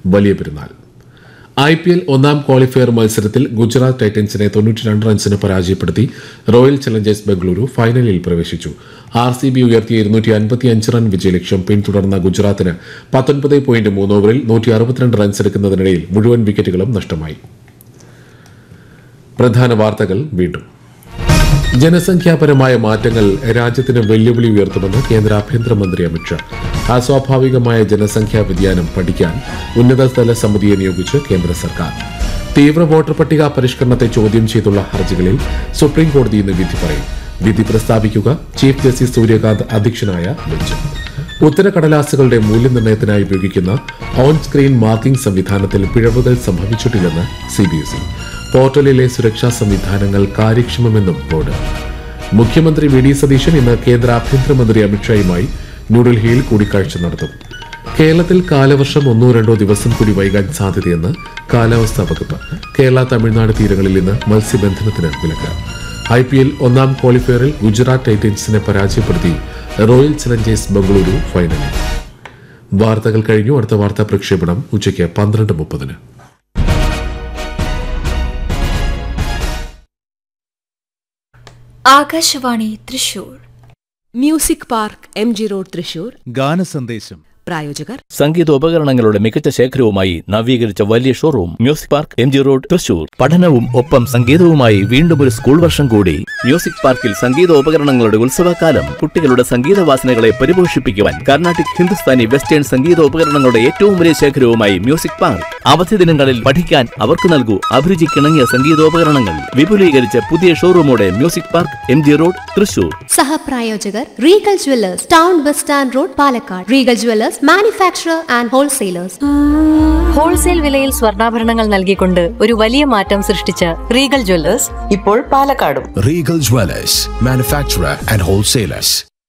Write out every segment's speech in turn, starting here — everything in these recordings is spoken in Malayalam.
വലിയ പെരുന്നാൾ ഐ പി എൽ ഒന്നാം ക്വാളിഫയർ മത്സരത്തിൽ ഗുജറാത്ത് ടൈറ്റൻസിനെ തൊണ്ണൂറ്റിരണ്ട് റൺസിന് പരാജയപ്പെടുത്തി റോയൽ ചലഞ്ചേഴ്സ് ബംഗളൂരു ഫൈനലിൽ പ്രവേശിച്ചു ആർ സി ബി ഉയർത്തിയ ഇരുന്നൂറ്റി അൻപത്തിയഞ്ച് റൺ വിജയലക്ഷ്യം പിന്തുടർന്ന ഗുജറാത്തിന് പത്തൊൻപത് പോയിന്റ് മൂന്ന് ഓവറിൽ നൂറ്റി അറുപത്തിരണ്ട് റൺസ് എടുക്കുന്നതിനിടയിൽ മുഴുവൻ വിക്കറ്റുകളും നഷ്ടമായി പ്രധാന വാർത്തകൾ വീണ്ടും ജനസംഖ്യാപരമായ മാറ്റങ്ങൾ രാജ്യത്തിന് വെല്ലുവിളി ഉയർത്തുമെന്ന് കേന്ദ്ര ആഭ്യന്തരമന്ത്രി അമിത്ഷാ അസ്വാഭാവികമായ ജനസംഖ്യാ വ്യതിയാനം പഠിക്കാൻ ഉന്നതതല സമിതിയെ നിയോഗിച്ച് കേന്ദ്ര സർക്കാർ തീവ്ര വോട്ടർ പട്ടിക പരിഷ്കരണത്തെ ചോദ്യം ചെയ്തുള്ള ഹർജികളിൽ സുപ്രീം കോടതി ഇന്ന് വിധി പറയും വിധി പ്രസ്താവിക്കുക ചീഫ് ജസ്റ്റിസ് സൂര്യകാന്ത് അധ്യക്ഷനായ ബെഞ്ച് ഉത്തരക്കടലാസുകളുടെ മൂല്യനിർണ്ണയത്തിനായി ഉപയോഗിക്കുന്ന ഓൺ സ്ക്രീൻ മാർക്കിംഗ് സംവിധാനത്തിൽ പിഴവുകൾ സംഭവിച്ചിട്ടില്ലെന്ന് സിബിഎസ്ഇ പോർട്ടലിലെ സുരക്ഷാ സംവിധാനങ്ങൾ കാര്യക്ഷമമെന്നും ബോർഡ് മുഖ്യമന്ത്രി വി ഡി സതീശൻ ഇന്ന് കേന്ദ്ര ആഭ്യന്തരമന്ത്രി അമിത്ഷായുമായി ന്യൂഡൽഹിയിൽ കൂടിക്കാഴ്ച നടത്തും കേരളത്തിൽ കാലവർഷം ഒന്നോ രണ്ടോ ദിവസം കൂടി വൈകാൻ സാധ്യതയെന്ന് കാലാവസ്ഥാ വകുപ്പ് കേരള തമിഴ്നാട് തീരങ്ങളിൽ ഇന്ന് മത്സ്യബന്ധനത്തിന് വിലക്ക് ഐ പി എൽ ഒന്നാം ക്വാളിഫയറിൽ ഗുജറാത്ത് ടൈറ്റൻസിനെ പരാജയപ്പെടുത്തി റോയൽ ചലഞ്ചേഴ്സ് ബംഗളൂരു ഫൈനലിൽ വാർത്തകൾ കഴിഞ്ഞു അടുത്ത വാർത്താ പ്രക്ഷേപണം ഉച്ചയ്ക്ക് പന്ത്രണ്ട് മുപ്പതിന് Akashvani Thrissur music park M G road Thrissur ഗാനസന്ദേശം പ്രായോജകർ സംഗീതോപകരണങ്ങളുടെ മികച്ച ശേഖരവുമായി നവീകരിച്ച വലിയ showroom music park M G road Thrissur പഠനവും ഒപ്പം സംഗീതവുമായി വീണ്ടും ഒരു സ്കൂൾ വർഷം കൂടി മ്യൂസിക് പാർക്കിൽ സംഗീതോപകരണങ്ങളുടെ ഉത്സവകാലം കുട്ടികളുടെ സംഗീത വാസനകളെ പരിപോഷിപ്പിക്കുവാൻ കർണാട്ടിക് ഹിന്ദുസ്ഥാനി വെസ്റ്റേൺ സംഗീതോപകരണങ്ങളുടെ ഏറ്റവും വലിയ ശേഖരവുമായി മ്യൂസിക് പാർക്ക് അവധി ദിനങ്ങളിൽ പഠിക്കാൻ അവർക്ക് നൽകൂ അഭിരുചിക്കിണങ്ങിയ സംഗീതോപകരണങ്ങൾ വിപുലീകരിച്ച പുതിയ ഷോറൂമോടെ music park M G road Thrissur സഹപ്രായോജകർ Regal jewellers town bus stand road Palakkad Regal jewellers manufacturer and wholesalers wholesale വിലയിൽ സ്വർണ്ണാഭരണങ്ങൾ നൽകിക്കൊണ്ട് ഒരു വലിയ മാറ്റം സൃഷ്ടിച്ച റീഗൽ ജ്വല്ലേഴ്സ് ഇപ്പോൾ പാലക്കാടും Regal Dwellers, manufacturer and wholesalers.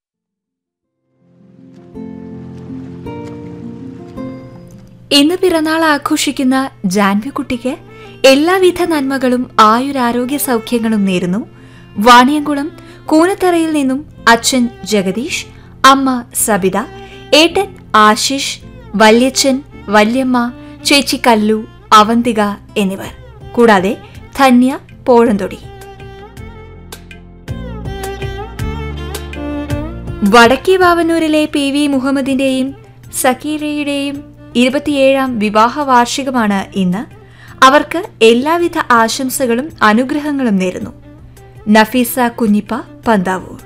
ഇന്ന് പിറന്നാൾ ആഘോഷിക്കുന്ന ജാൻവിക്കുട്ടിക്ക് എല്ലാവിധ നന്മകളും ആയുരാരോഗ്യ സൗഖ്യങ്ങളും നേരുന്നു വാണിയംകുളം കൂനത്തറയിൽ നിന്നും അച്ഛൻ ജഗദീഷ് അമ്മ സബിത ഏട്ടൻ ആശിഷ് വല്യച്ഛൻ വല്യമ്മ ചേച്ചി കല്ലു അവന്തിക എന്നിവർ കൂടാതെ ധന്യ പോഴന്തൊടി വടക്കേ വാവന്നൂരിലെ പി വി മുഹമ്മദിന്റെയും സക്കീരയുടെയും ഇരുപത്തിയേഴാം വിവാഹ വാർഷികമാണ് ഇന്ന് അവർക്ക് എല്ലാവിധ ആശംസകളും അനുഗ്രഹങ്ങളും നേരുന്നു നഫീസ കുഞ്ഞിപ്പ പന്താവൂർ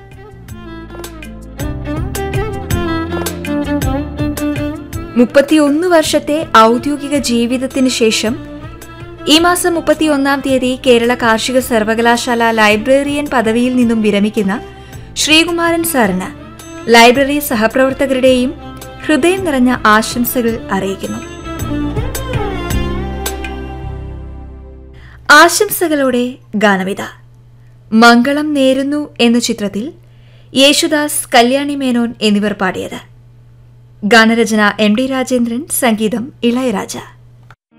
മുപ്പത്തിയൊന്ന് വർഷത്തെ ഔദ്യോഗിക ജീവിതത്തിന് ശേഷം ഈ മാസം മുപ്പത്തിയൊന്നാം തീയതി കേരള കാർഷിക സർവകലാശാല ലൈബ്രറിയൻ പദവിയിൽ നിന്നും വിരമിക്കുന്ന ശ്രീകുമാരൻ സാറിന് ലൈബ്രറി സഹപ്രവർത്തകരുടെയും ഹൃദയം നിറഞ്ഞ ആശംസകൾ അറിയിക്കുന്നു ആശംസകളോടെ ഗാനവിത മംഗളം നേരുന്നു എന്ന ചിത്രത്തിൽ യേശുദാസ് കല്യാണി മേനോൻ എന്നിവർ പാടിയത് ഗാനരചന എം ഡി രാജേന്ദ്രൻ സംഗീതം ഇളയരാജ